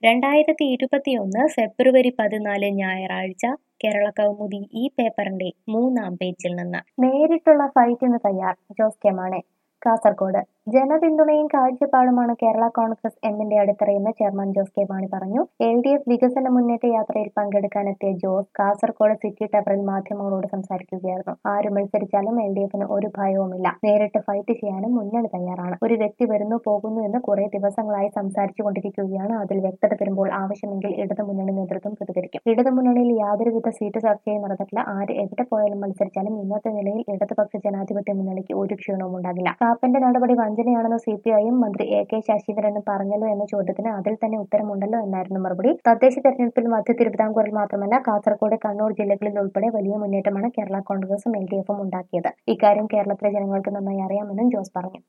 രണ്ടായിരത്തി ഇരുപത്തിയൊന്ന് ഫെബ്രുവരി പതിനാല് ഞായറാഴ്ച കേരള കൗമുദി ഈ പേപ്പറിന്റെ മൂന്നാം പേജിൽ നിന്ന് നേരിട്ടുള്ള ഫൈറ്റിന് തയ്യാർ ജോസ് കെ മാണി കാസർഗോഡ് ജനപിന്തുണയും കാഴ്ചപ്പാടുമാണ് കേരള കോൺഗ്രസ് എമ്മിന്റെ അടിത്തറയെന്ന് ചെയർമാൻ ജോസ് കെ മാണി പറഞ്ഞു എൽ ഡി എഫ് വികസന മുന്നേറ്റ യാത്രയിൽ പങ്കെടുക്കാനെത്തിയ ജോസ് കാസർഗോഡ് സിറ്റി ടവറിൽ മാധ്യമങ്ങളോട് സംസാരിക്കുകയായിരുന്നു ആര് മത്സരിച്ചാലും എൽ ഡി എഫിന് ഒരു ഭയവുമില്ല നേരിട്ട് ഫൈറ്റ് ചെയ്യാനും മുന്നണി തയ്യാറാണ് ഒരു വ്യക്തി വരുന്നു പോകുന്നു എന്ന് കുറെ ദിവസങ്ങളായി സംസാരിച്ചു കൊണ്ടിരിക്കുകയാണ് അതിൽ വ്യക്തത വരുമ്പോൾ ആവശ്യമെങ്കിൽ ഇടതു മുന്നണി നേതൃത്വം പ്രതികരിക്കും ഇടതു മുന്നണിയിൽ യാതൊരുവിധ സീറ്റ് ചർച്ചയും നടന്നിട്ടില്ല ആര് എവിടെ പോയാലും മത്സരിച്ചാലും ഇന്നത്തെ നിലയിൽ ഇടതുപക്ഷ ജനാധിപത്യ മുന്നണിക്ക് ഒരു ക്ഷീണവും ഉണ്ടാകില്ല കാപ്പന്റെ നടപടി വഞ്ചനയാണെന്ന് സി പി ഐയും മന്ത്രി എ കെ ശശീന്ദ്രനും പറഞ്ഞല്ലോ എന്ന ചോദ്യത്തിന് അതിൽ തന്നെ ഉത്തരമുണ്ടല്ലോ എന്നായിരുന്നു മറുപടി തദ്ദേശ തെരഞ്ഞെടുപ്പിൽ മധ്യ തിരുവിതാംകൂറിൽ മാത്രമല്ല കാസർഗോഡ് കണ്ണൂർ ജില്ലകളിൽ ഉൾപ്പെടെ വലിയ മുന്നേറ്റമാണ് കേരള കോൺഗ്രസും എൽ ഡി എഫും ഉണ്ടാക്കിയത് ഇക്കാര്യം കേരളത്തിലെ ജനങ്ങൾക്ക് നന്നായി അറിയാമെന്നും ജോസ് പറഞ്ഞു